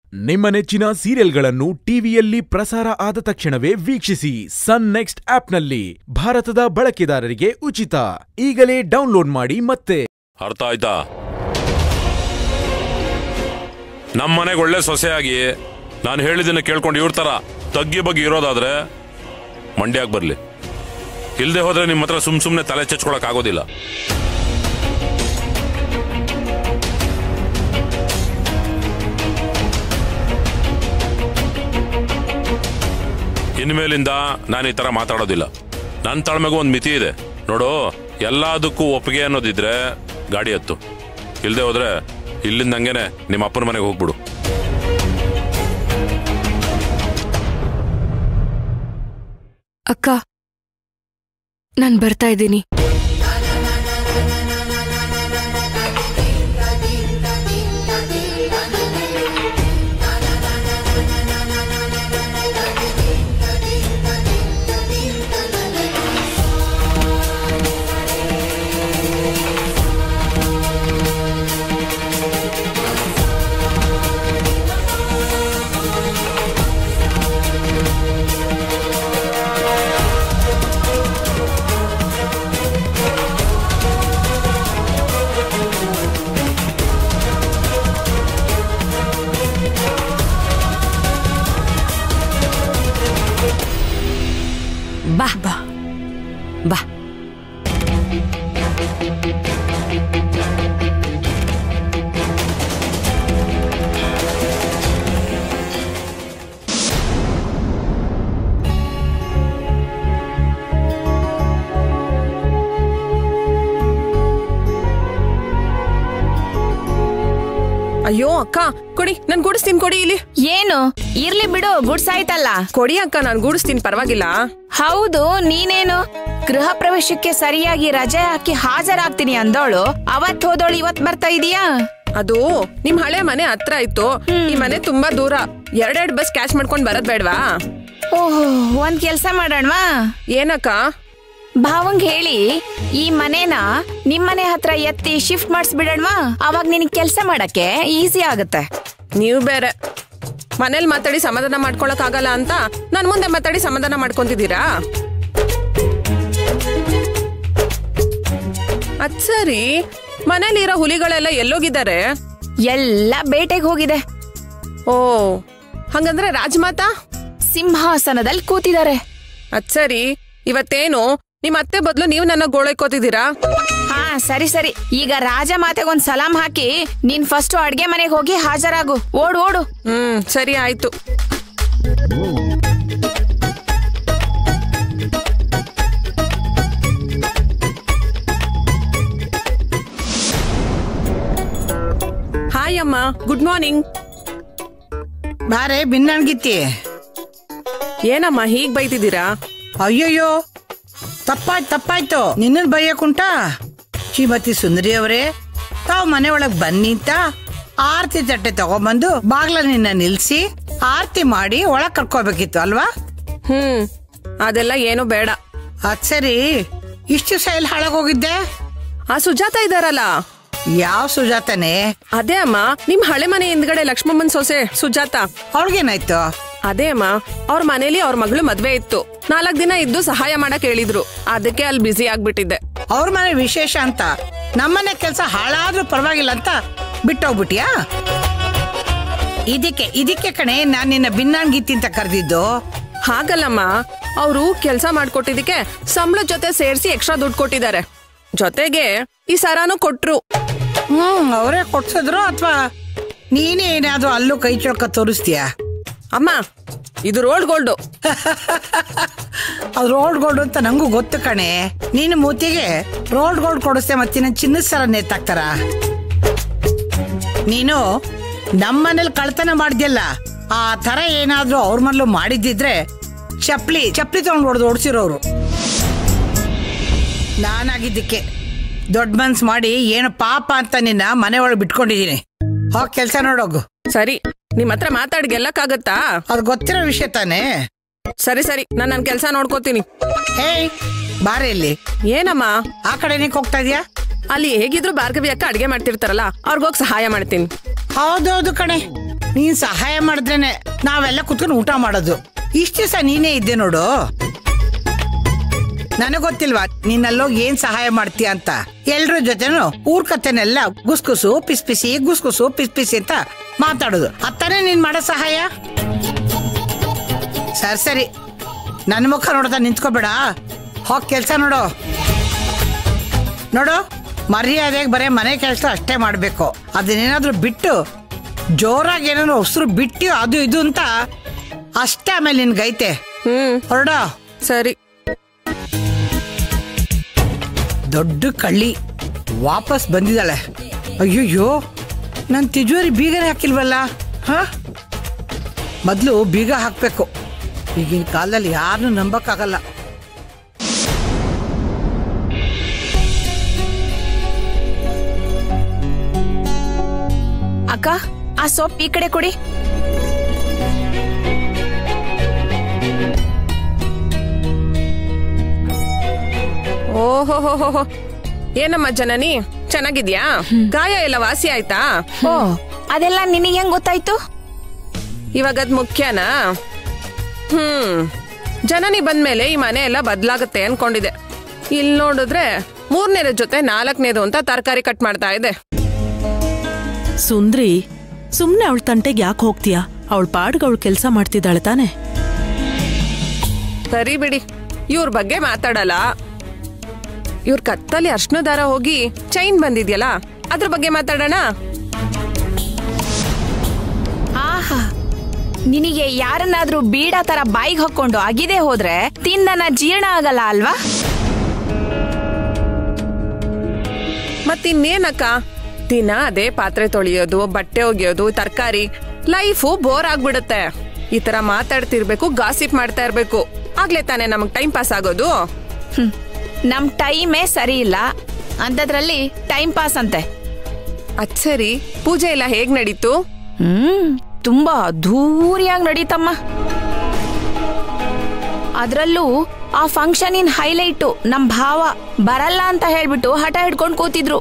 ನಿಮ್ಮ ನೆಚ್ಚಿನ ಸೀರಿಯಲ್ಗಳನ್ನು ಟಿವಿಯಲ್ಲಿ ಪ್ರಸಾರ ಆದ ತಕ್ಷಣವೇ ವೀಕ್ಷಿಸಿ ಸನ್ ನೆಕ್ಸ್ಟ್ ಆಪ್ನಲ್ಲಿ ಭಾರತದ ಬಳಕೆದಾರರಿಗೆ ಉಚಿತ ಈಗಲೇ ಡೌನ್ಲೋಡ್ ಮಾಡಿ ಮತ್ತೆ ಅರ್ಥ ಆಯ್ತಾ ನಮ್ಮ ಮನೆಗೆ ಒಳ್ಳೆ ಸೊಸೆಯಾಗಿ ನಾನು ಹೇಳಿದ್ದನ್ನ ಕೇಳ್ಕೊಂಡು ಇವ್ರ ಥರ ತಗ್ಗಿ ಬಗ್ಗೆ ಇರೋದಾದ್ರೆ ಮಂಡ್ಯಾಗ ಬರಲಿ ಇಲ್ಲದೆ ಹೋದ್ರೆ ನಿಮ್ಮ ಹತ್ರ ಸುಮ್ ಸುಮ್ಮನೆ ತಲೆ ಚಚ್ಕೊಳಕ್ ಆಗೋದಿಲ್ಲ ಇನ್ಮೇಲಿಂದ ನಾನು ಈ ಥರ ಮಾತಾಡೋದಿಲ್ಲ ನನ್ನ ತಾಳ್ಮೆಗೂ ಒಂದು ಮಿತಿ ಇದೆ ನೋಡು ಎಲ್ಲದಕ್ಕೂ ಒಪ್ಪಿಗೆ ಅನ್ನೋದಿದ್ರೆ ಗಾಡಿ ಹತ್ತು ಇಲ್ಲದೆ ಹೋದ್ರೆ ಇಲ್ಲಿಂದ ಹಂಗೇನೆ ನಿಮ್ಮ ಅಪ್ಪನ ಮನೆಗೆ ಹೋಗ್ಬಿಡು ಅಕ್ಕ ನಾನ್ ಬರ್ತಾ ಇದ್ದೀನಿ ಬಾ ಬಾ ಬಾ ಅಯ್ಯೋ ಅಕ್ಕ ಕೊಡಿ ನನ್ ಗೂಡಿಸ್ತೀನಿ ಕೊಡಿ ಇಲ್ಲಿ ಏನು ಇರ್ಲಿ ಬಿಡು ಗುಡ್ಸ್ ಆಯ್ತಲ್ಲ ಕೊಡಿ ಅಕ್ಕ ನಾನ್ ಗೂಡಿಸ್ತೀನಿ ಪರವಾಗಿಲ್ಲ ಹೌದು ನೀನೇನು ಗೃಹ ಪ್ರವೇಶಕ್ಕೆ ಸರಿಯಾಗಿ ರಜೆ ಹಾಕಿ ಹಾಜರಾಗ್ತೀನಿ ಅಂದೋಳು ಅವತ್ ಹೋದೋಳು ಇವತ್ ಬರ್ತಾ ಇದೀಯಾ ಅದು ನಿಮ್ ಹಳೆ ಮನೆ ಹತ್ರ ಇತ್ತು ಈ ಮನೆ ತುಂಬಾ ದೂರ ಎರಡೆರಡ್ ಬಸ್ ಕ್ಯಾಚ್ ಮಾಡ್ಕೊಂಡ್ ಬರದ್ ಬೇಡ್ವಾ ಓಹೋ ಒಂದ್ ಕೆಲ್ಸ ಮಾಡೋಣವಾ ಏನಕ್ಕ ಭಾವಂಗ್ ಹೇಳಿ ಈ ಮನೇನ ನಿಮ್ಮನೆ ಹತ್ರ ಎತ್ತಿ ಶಿಫ್ಟ್ ಮಾಡಿಸ್ಬಿಡಣ್ವಾ ಅವಾಗ ನಿನಗ್ ಕೆಲ್ಸ ಮಾಡಕ್ಕೆ ಈಸಿ ಆಗತ್ತೆ ನೀವ್ ಬೇರೆ ಮನೇಲಿ ಮಾತಾಡಿ ಸಮಾಧಾನ ಮಾಡ್ಕೊಳಕ್ ಆಗಲ್ಲ ಅಂತ ನನ್ ಮುಂದೆ ಮಾತಾಡಿ ಸಮಾಧಾನ ಮಾಡ್ಕೊಂತಿದ್ದೀರಾ ಅದ್ ಸರಿ ಮನೇಲಿ ಇರೋ ಹುಲಿಗಳೆಲ್ಲ ಎಲ್ಲೋಗಿದ್ದಾರೆ ಎಲ್ಲ ಬೇಟೆಗೆ ಹೋಗಿದೆ ಓ ಹಂಗಂದ್ರೆ ರಾಜಮಾತಾ ಸಿಂಹಾಸನದಲ್ಲಿ ಕೂತಿದ್ದಾರೆ ಅದ್ ಸರಿ ಇವತ್ತೇನು ನಿಮ್ ಅತ್ತೆ ಬದ್ಲು ನೀವು ನನ್ನ ಗೋಳೈಕೋತಿದ್ದೀರಾ ಹಾ ಸರಿ ಸರಿ ಈಗ ರಾಜ ಮಾತೆಗೊಂದ್ ಸಲಾಂ ಹಾಕಿ ನೀನ್ ಫಸ್ಟ್ ಅಡ್ಗೆ ಮನೆಗೆ ಹೋಗಿ ಹಾಜರಾಗು ಓಡು ಓಡು ಹ್ಮ್ ಸರಿ ಆಯ್ತು ಹಾಯ್ ಅಮ್ಮ ಗುಡ್ ಮಾರ್ನಿಂಗ್ ಬಾರೆ ಭಿನ್ನಣ್ಗಿತ್ತಿ ಏನಮ್ಮ ಹೀಗ್ ಬೈತಿದ್ದೀರಾ ಅಯ್ಯಯ್ಯೋ ತಪ್ಪಾಯ್ತು ತಪ್ಪಾಯ್ತು ನಿನ್ನನ್ ಬೈಯಕುಂಟ ಶ್ರೀಮತಿ ಸುಂದರಿ ಅವರೇ ತಾವು ಮನೆ ಒಳಗ್ ಬನ್ನಿ ಅಂತ ಆರತಿ ತಟ್ಟೆ ತಗೊಂಬಂದು ಬಾಗ್ಲ ನಿನ್ನ ನಿಲ್ಸಿ ಆರತಿ ಮಾಡಿ ಒಳಗ್ ಕರ್ಕೋಬೇಕಿತ್ತು ಅಲ್ವಾ ಹ್ಮ್ ಅದೆಲ್ಲ ಏನು ಬೇಡ ಅದ್ ಸರಿ ಇಷ್ಟು ಸೈಲ್ ಹಾಳಾಗೋಗಿದ್ದೆ ಆ ಸುಜಾತ ಇದಾರಲ್ಲ ಯಾವ ಸುಜಾತನೆ ಅದೇ ಅಮ್ಮ ನಿಮ್ ಹಳೆ ಮನೆ ಹಿಂದ್ಗಡೆ ಲಕ್ಷ್ಮಮ್ಮನ್ ಸೊಸೆ ಸುಜಾತ ಅವಳಿಗೇನಾಯ್ತು ಅದೇ ಅಮ್ಮ ಅವ್ರ ಮನೇಲಿ ಅವ್ರ ಮಗಳು ಮದ್ವೆ ಇತ್ತು ನಾಲ್ಕ್ ದಿನ ಇದ್ದು ಸಹಾಯ ಮಾಡಕ್ ಹೇಳಿದ್ರು ಅದಕ್ಕೆ ಅಲ್ಲಿ ಬ್ಯುಸಿ ಆಗ್ಬಿಟ್ಟಿದ್ದೆ ಅವ್ರ ಮನೆ ವಿಶೇಷ ಅಂತ ನಮ್ಮನೆ ಕೆಲ್ಸ ಹಾಳಾದ್ರೂ ಪರವಾಗಿಲ್ಲ ಅಂತ ಬಿಟ್ಟೋಗ್ಬಿಟ್ಯಾ ಇದಕ್ಕೆ ಇದಕ್ಕೆ ಕಣೆ ನಾನ್ ನಿನ್ನ ಭಿನ್ನಾಣ್ಗಿತ್ತಿ ಅಂತ ಕರೆದಿದ್ದು ಹಾಗಲ್ಲಮ್ಮ ಅವರು ಕೆಲ್ಸ ಮಾಡ್ಕೊಟ್ಟಿದ್ದಕ್ಕೆ ಸಂಬಳದ ಜೊತೆ ಸೇರಿಸಿ ಎಕ್ಸ್ಟ್ರಾ ದುಡ್ಡು ಕೊಟ್ಟಿದ್ದಾರೆ ಜೊತೆಗೆ ಈ ಸರಾನು ಕೊಟ್ರು ಹ್ಮ್ ಅವರೇ ಕೊಡ್ಸಿದ್ರು ಅಥವಾ ನೀನೇ ಏನಾದ್ರೂ ಅಲ್ಲೂ ಕೈ ಚೊಳ್ಕ ತೋರಿಸ್ತೀಯಾ ಅಮ್ಮ ಇದು ರೋಲ್ಡ್ ಗೋಲ್ಡು ಅದು ರೋಲ್ಡ್ ಗೋಲ್ಡ್ ಅಂತ ನಂಗೂ ಗೊತ್ತು ಕಣೆ ನೀನು ಮೂತಿಗೆ ರೋಲ್ಡ್ ಗೋಲ್ಡ್ ಕೊಡಿಸ್ತೆ ಮತ್ತಿನ ಚಿನ್ನದ ಸರ ನೇತಾಕ್ತಾರ ನೀನು ನಮ್ಮನೇಲಿ ಕಳ್ತನ ಮಾಡಿದ್ಯಲ್ಲ ಆ ತರ ಏನಾದ್ರೂ ಅವ್ರ ಮನೇಲೂ ಮಾಡಿದ್ದಿದ್ರೆ ಚಪ್ಲಿ ಚಪ್ಲಿ ತಗೊಂಡು ಹೊಡೆದು ಓಡಿಸಿರೋರು ನಾನಾಗಿದ್ದಕ್ಕೆ ದೊಡ್ಡ ಮನ್ಸ್ ಮಾಡಿ ಏನು ಪಾಪ ಅಂತ ನಿನ್ನ ಮನೆ ಒಳಗೆ ಬಿಟ್ಕೊಂಡಿದೀನಿ ಹೋಗ್ ಕೆಲ್ಸ ನೋಡೋಗು ಸರಿ ನಿಮ್ ಹತ್ರ ಮಾತಾಡಿ ಗೆಲ್ಲಕ್ಕಾಗತ್ತಾ ಅದು ಗೊತ್ತಿರೋ ವಿಷಯ ತಾನೇ ಸರಿ ಸರಿ ನಾನ್ ನನ್ ಕೆಲ್ಸ ನೋಡ್ಕೋತೀನಿ ಹೇಯ್ ಬಾರೆ ಇಲ್ಲಿ ಏನಮ್ಮ ಆ ಕಡೆನೇ ಹೋಗ್ತಾ ಇದೀಯಾ ಅಲ್ಲಿ ಹೇಗಿದ್ರು ಭಾರ್ಗವಿ ಅಕ್ಕ ಅಡ್ಗೆ ಮಾಡ್ತಿರ್ತಾರಲ್ಲ ಅವ್ರಿಗೋಗಿ ಸಹಾಯ ಮಾಡ್ತೀನಿ ಹೌದೌದು ಕಣೆ ನೀನ್ ಸಹಾಯ ಮಾಡಿದ್ರೇನೆ ನಾವೆಲ್ಲ ಕುತ್ಕೊಂಡು ಊಟ ಮಾಡೋದು ಇಷ್ಟ ದಿವಸ ನೀನೇ ಇದ್ದೆ ನೋಡು ನನಗ್ ಗೊತ್ತಿಲ್ವಾ ನೀನಲ್ಲೋಗಿ ಏನ್ ಸಹಾಯ ಮಾಡ್ತೀಯ ಅಂತ ಎಲ್ರ ಜೊತೆನು ಊರ್ ಕತೆನೆಲ್ಲ ಗುಸ್ಗುಸು ಪಿಸ್ ಪಿಸಿ ಗುಸ್ಗುಸು ಪಿಸ್ ಪಿಸಿ ಅಂತ ಮಾತಾಡೋದು ಅತ್ತಾನೆ ನೀನ್ ಮಾಡೋ ಸಹಾಯ ಸರಿ ಸರಿ ನನ್ನ ಮುಖ ನೋಡ್ತಾ ನಿಂತ್ಕೋಬೇಡ ಹೋಗ್ ಕೆಲ್ಸ ನೋಡು ನೋಡು ಮರ್ಯಾದೆಗೆ ಬರೀ ಮನೆ ಕೆಲಸ ಅಷ್ಟೇ ಮಾಡಬೇಕು ಅದನ್ನೇನಾದ್ರೂ ಬಿಟ್ಟು ಜೋರಾಗಿ ಏನಾದ್ರು ಹೊಸರು ಬಿಟ್ಟು ಅದು ಇದು ಅಂತ ಅಷ್ಟೇ ಆಮೇಲೆ ನಿನ್ಗೈತೆ ಹ್ಮ್ ಹೊರಡ ಸರಿ ದೊಡ್ಡ ಕಳ್ಳಿ ವಾಪಸ್ ಬಂದಿದ್ದಾಳೆ ಅಯ್ಯಯ್ಯೋ ನನ್ನ ತಿಜೋರಿ ಬೀಗನೇ ಹಾಕಿಲ್ವಲ್ಲ ಹಾ ಮೊದಲು ಬೀಗ ಹಾಕ್ಬೇಕು ಈಗಿನ ಕಾಲದಲ್ಲಿ ಯಾರನ್ನೂ ನಂಬಕ್ಕಾಗಲ್ಲ ಅಕ್ಕ ಆ ಸೋಪ್ ಈ ಕಡೆ ಕೊಡಿ ಓಹೋ ಏನಮ್ಮ ಜನನಿ ಚೆನ್ನಾಗಿದ್ಯಾ ಗಾಯ ಎಲ್ಲ ವಾಸಿ ಆಯ್ತಾ ಓ ಅದೆಲ್ಲ ನಿನಗೆ ಹೆಂಗ್ ಗೊತ್ತಾಯ್ತು ಇವಾಗ ಅದ್ ಮುಖ್ಯನಾ ಹ್ಮ್ ಜನನಿ ಬಂದ್ಮೇಲೆ ಈ ಮನೆ ಎಲ್ಲ ಬದ್ಲಾಗತ್ತೆ ಅನ್ಕೊಂಡಿದೆ ಇಲ್ಲಿ ನೋಡಿದ್ರೆ ಮೂರನೇದ ಜೊತೆ ನಾಲ್ಕನೇದು ಅಂತ ತರಕಾರಿ ಕಟ್ ಮಾಡ್ತಾ ಇದೆ ಸುಂದ್ರಿ ಸುಮ್ನೆ ಅವಳ ತಂಟೆಗೆ ಯಾಕೆ ಹೋಗ್ತೀಯಾ ಅವಳ ಪಾಡ್ಗೆ ಅವಳು ಕೆಲಸ ಮಾಡ್ತಿದ್ದಾಳೆ ತಾನೆ ಸರಿ ಬಿಡಿ ಇವ್ರ ಬಗ್ಗೆ ಮಾತಾಡಲ್ಲ ಇವ್ರ ಕತ್ತಲ್ಲಿ ಅರ್ಶನ ದಾರ ಹೋಗಿ ಚೈನ್ ಬಂದಿದ್ಯಲ್ಲ ಅದ್ರ ಬಗ್ಗೆ ಮಾತಾಡೋಣ ಆಹಾ ನಿನಗೆ ಯಾರನ್ನಾದ್ರೂ ಬೀಡ ತರ ಬಾಯಿಗೆ ಹಾಕೊಂಡು ಅಗಿದೆ ಹೋದ್ರೆ ತಿಂದನ ಜೀರ್ಣ ಆಗಲ್ಲ ಅಲ್ವಾ ಮತ್ತಿನ್ನೇನಕ್ಕ ದಿನ ಅದೇ ಪಾತ್ರೆ ತೊಳೆಯೋದು ಬಟ್ಟೆ ಒಗೆಯೋದು ತರಕಾರಿ ಲೈಫು ಬೋರ್ ಆಗ್ಬಿಡುತ್ತೆ ಈ ತರ ಮಾತಾಡ್ತಿರ್ಬೇಕು ಗಾಸಿಪ್ ಮಾಡ್ತಾ ಇರ್ಬೇಕು ಆಗ್ಲೇ ತಾನೇ ನಮಗ್ ಟೈಮ್ ಪಾಸ್ ಆಗೋದು ಹ್ಮ್. ನಮ್ ಟೈಮೇ ಸರಿ ಇಲ್ಲ ಅಂತದ್ರಲ್ಲಿ ಟೈಮ್ ಪಾಸ್ ಅಂತೆ ಅದ್ ಸರಿ ಪೂಜೆ ಎಲ್ಲ ಹೇಗ್ ನಡೀತು ಹ್ಮ್ ತುಂಬಾ ಅದ್ಧೂರಿಯಾಗಿ ನಡೀತಮ್ಮ ಅದ್ರಲ್ಲೂ ಆ ಫಂಕ್ಷನಿನ್ ಹೈಲೈಟು ನಮ್ ಭಾವ ಬರಲ್ಲ ಅಂತ ಹೇಳ್ಬಿಟ್ಟು ಹಠ ಹಿಡ್ಕೊಂಡು ಕೂತಿದ್ರು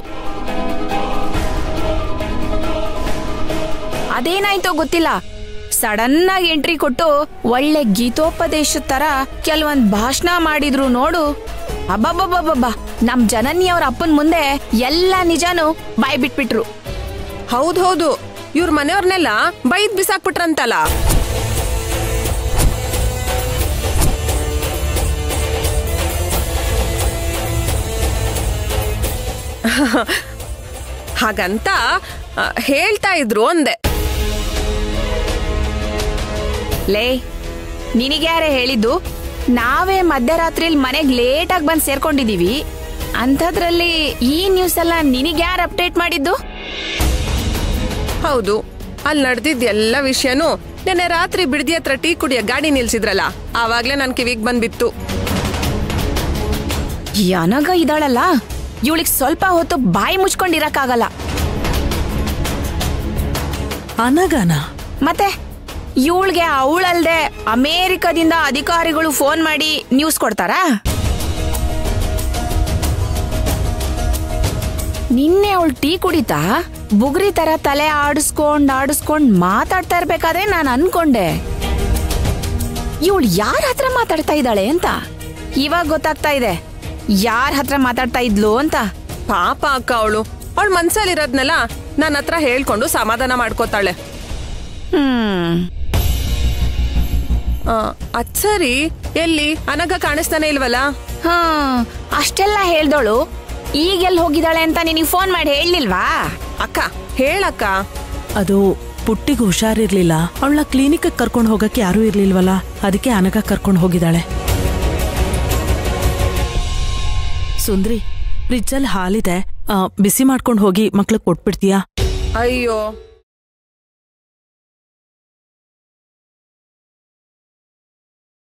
ಅದೇನಾಯ್ತೋ ಗೊತ್ತಿಲ್ಲ ಸಡನ್ ಆಗಿ ಎಂಟ್ರಿ ಕೊಟ್ಟು ಒಳ್ಳೆ ಗೀತೋಪದೇಶ ತರ ಕೆಲವೊಂದ್ ಭಾಷಣ ಮಾಡಿದ್ರು ನೋಡು ಅಬ್ಬಬ್ಬಬ್ಬಬ್ಬ ನಮ್ ಜನನಿಯವ್ರ ಅಪ್ಪನ್ ಮುಂದೆ ಎಲ್ಲ ನಿಜಾನು ಬಾಯ್ ಬಿಟ್ಬಿಟ್ರು ಹೌದ್ ಹೌದು ಇವ್ರ ಮನೆಯವ್ರನ್ನೆಲ್ಲ ಬೈದ್ ಬಿಸಾಕ್ಬಿಟ್ರಂತಲ್ಲ ಹಾಗಂತ ಆ, ಹೇಳ್ತಾ ಇದ್ರು ಅಂದೆ ಲೇ ನಿನಗ್ಯಾರೇ ಹೇಳಿದ್ದು ನಾವೇ ಮಧ್ಯರಾತ್ರಿಲಿ ಮನೆಗ್ ಲೇಟಾಗಿ ಬಂದು ಸೇರ್ಕೊಂಡಿದೀವಿ ಅಂಥದ್ರಲ್ಲಿ ಈ ನ್ಯೂಸ್ ಎಲ್ಲ ನಿನಗ್ಯಾರು ಅಪ್ಡೇಟ್ ಮಾಡಿದ್ದು ಹೌದು ಅಲ್ಲಿ ನಡೆದಿದ್ದ ಎಲ್ಲ ವಿಷಯನೂ ನೆನ್ನೆ ರಾತ್ರಿ ಬಿಡದಿ ಹತ್ರ ಟೀ ಕುಡಿಯ ಗಾಡಿ ನಿಲ್ಸಿದ್ರಲ್ಲ ಆವಾಗ್ಲೇ ನನ್ ಕಿವಿಗ್ ಬಂದ್ಬಿತ್ತು ಈ ಅನಗ ಇದ್ದಾಳಲ್ಲ ಇವಳಿಗೆ ಸ್ವಲ್ಪ ಹೊತ್ತು ಬಾಯಿ ಮುಚ್ಕೊಂಡಿರಕ್ಕಾಗಲ್ಲ ಅನಗನ ಮತ್ತೆ ಇವಳಿಗೆ ಅವಳಲ್ದೆ ಅಮೇರಿಕದಿಂದ ಅಧಿಕಾರಿಗಳು ಫೋನ್ ಮಾಡಿ ನ್ಯೂಸ್ ಕೊಡ್ತಾರಾ ನಿನ್ನೆ ಅವಳು ಟೀ ಕುಡಿತಾ ಬುಗ್ರಿ ತರ ತಲೆ ಆಡಿಸ್ಕೊಂಡ್ ಆಡಿಸ್ಕೊಂಡ್ ಮಾತಾಡ್ತಾ ಇರ್ಬೇಕಾದ್ರೆ ನಾನು ಅನ್ಕೊಂಡೆ ಇವಳು ಯಾರ ಹತ್ರ ಮಾತಾಡ್ತಾ ಇದ್ದಾಳೆ ಅಂತ ಇವಾಗ ಗೊತ್ತಾಗ್ತಾ ಇದೆ ಯಾರ ಹತ್ರ ಮಾತಾಡ್ತಾ ಇದ್ಲು ಅಂತ ಪಾಪ ಅಕ್ಕ ಅವಳು ಅವಳ ಮನ್ಸಲ್ಲಿರೋದ್ನೆಲ್ಲ ನನ್ನ ಹತ್ರ ಹೇಳ್ಕೊಂಡು ಸಮಾಧಾನ ಮಾಡ್ಕೋತಾಳೆ ಹ್ಮ್ ಆ, ಅದ್ ಸರಿ ಎಲ್ಲಿ ಅನಗ ಕಾಣಿಸ್ತಾನೆ ಇಲ್ವಲ್ಲ ಹಾ ಅಷ್ಟೆಲ್ಲ ಹೇಳ್ದೋಳು ಈಗೆಲ್ಲಿ ಹೋಗಿದ್ದಾಳೆ ಅಂತ ನಿನಗೆ ಫೋನ್ ಮಾಡಿ ಹೇಳಲಿಲ್ವಾ ಅಕ್ಕ ಹೇಳಕ್ಕ ಅದು ಪುಟ್ಟಿಗೆ ಹುಷಾರಿರ್ಲಿಲ್ಲ ಅವಳನ್ನ ಕ್ಲಿನಿಕ್ ಕರ್ಕೊಂಡು ಹೋಗಕ್ಕೆ ಯಾರೂ ಇರ್ಲಿಲ್ವಲ್ಲ ಅದಕ್ಕೆ ಅನಗ ಕರ್ಕೊಂಡು ಹೋಗಿದ್ದಾಳೆ ಸುಂದ್ರಿ ಫ್ರಿಜ್ಜಲ್ಲಿ ಹಾಲಿದೆ ಆ, ಬಿಸಿ ಮಾಡ್ಕೊಂಡು ಹೋಗಿ ಮಕ್ಳಿಗೆ ಕೊಟ್ಬಿಡ್ತೀಯಾ ಅಯ್ಯೋ